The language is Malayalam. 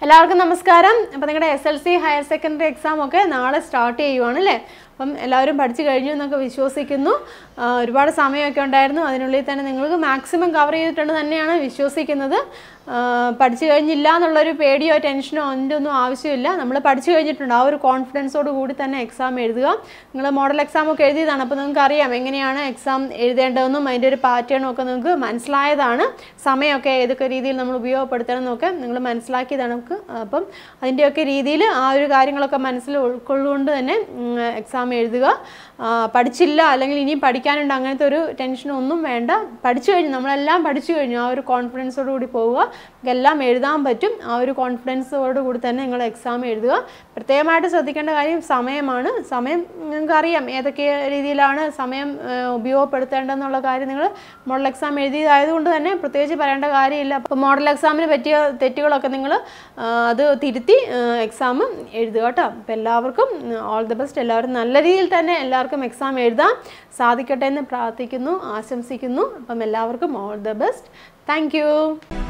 എല്ലാവർക്കും നമസ്കാരം അപ്പോൾ നിങ്ങളുടെ S L C higher secondary exam ഒക്കെ നാളെ സ്റ്റാർട്ട് ചെയ്യുവാണ് അല്ലേ അപ്പം എല്ലാവരും പഠിച്ചു കഴിഞ്ഞു എന്നൊക്കെ വിശ്വസിക്കുന്നു ആ, ഒരുപാട് സമയമൊക്കെ ഉണ്ടായിരുന്നു അതിനുള്ളിൽ തന്നെ നിങ്ങൾക്ക് മാക്സിമം കവർ ചെയ്തിട്ടുണ്ട് തന്നെയാണ് വിശ്വസിക്കുന്നത് ആ, പഠിച്ചു കഴിഞ്ഞില്ല എന്നുള്ളൊരു പേടിയോ ടെൻഷനോ അതിൻ്റെ ഒന്നും ആവശ്യമില്ല നമ്മൾ പഠിച്ചു കഴിഞ്ഞിട്ടുണ്ട് ആ ഒരു കോൺഫിഡൻസോട് കൂടി തന്നെ എക്സാം എഴുതുക നിങ്ങൾ മോഡൽ എക്സാം ഒക്കെ എഴുതിയതാണ് അപ്പോൾ നിങ്ങൾക്ക് അറിയാം എങ്ങനെയാണ് എക്സാം എഴുതേണ്ടതെന്നും അതിൻ്റെ ഒരു പാറ്റേണും ഒക്കെ നിങ്ങൾക്ക് മനസ്സിലായതാണ് സമയമൊക്കെ ഏതൊക്കെ രീതിയിൽ നമ്മൾ ഉപയോഗപ്പെടുത്തണം എന്നൊക്കെ നിങ്ങൾ മനസ്സിലാക്കിയതാണ് നമുക്ക് അപ്പം അതിൻ്റെയൊക്കെ രീതിയിൽ ആ ഒരു കാര്യങ്ങളൊക്കെ മനസ്സിൽ ഉൾക്കൊള്ളുകൊണ്ട് തന്നെ എക്സാം എഴുതുക ആ, പഠിച്ചില്ല അല്ലെങ്കിൽ ഇനിയും പഠിക്കാനുണ്ട് അങ്ങനത്തെ ഒരു ടെൻഷനും ഒന്നും വേണ്ട പഠിച്ചു കഴിഞ്ഞു നമ്മളെല്ലാം പഠിച്ചു കഴിഞ്ഞു ആ ഒരു കോൺഫിഡൻസോട് കൂടി പോവുക നിങ്ങൾക്ക് എല്ലാം എഴുതാൻ പറ്റും ആ ഒരു കോൺഫിഡൻസോട് കൂടി തന്നെ നിങ്ങൾ എക്സാം എഴുതുക പ്രത്യേകമായിട്ട് ശ്രദ്ധിക്കേണ്ട കാര്യം സമയമാണ് സമയം നിങ്ങൾക്ക് അറിയാം ഏതൊക്കെ രീതിയിലാണ് സമയം ആ, ഉപയോഗപ്പെടുത്തേണ്ടതെന്നുള്ള കാര്യം നിങ്ങൾ മോഡൽ എക്സാം എഴുതിയതായതുകൊണ്ട് തന്നെ പ്രത്യേകിച്ച് പറയേണ്ട കാര്യമില്ല അപ്പോൾ മോഡൽ എക്സാമിന് പറ്റിയ തെറ്റുകളൊക്കെ നിങ്ങൾ അത് തിരുത്തി എക്സാം എഴുതുക കേട്ടോ അപ്പോൾ എല്ലാവർക്കും ഓൾ ദി ബെസ്റ്റ് എല്ലാവരും നല്ല രീതിയിൽ തന്നെ എല്ലാവർക്കും എക്സാം എഴുതാം സാധിക്കട്ടെ എന്ന് പ്രാർത്ഥിക്കുന്നു ആശംസിക്കുന്നു അപ്പം എല്ലാവർക്കും ഓൾ ദ ബെസ്റ്റ് താങ്ക്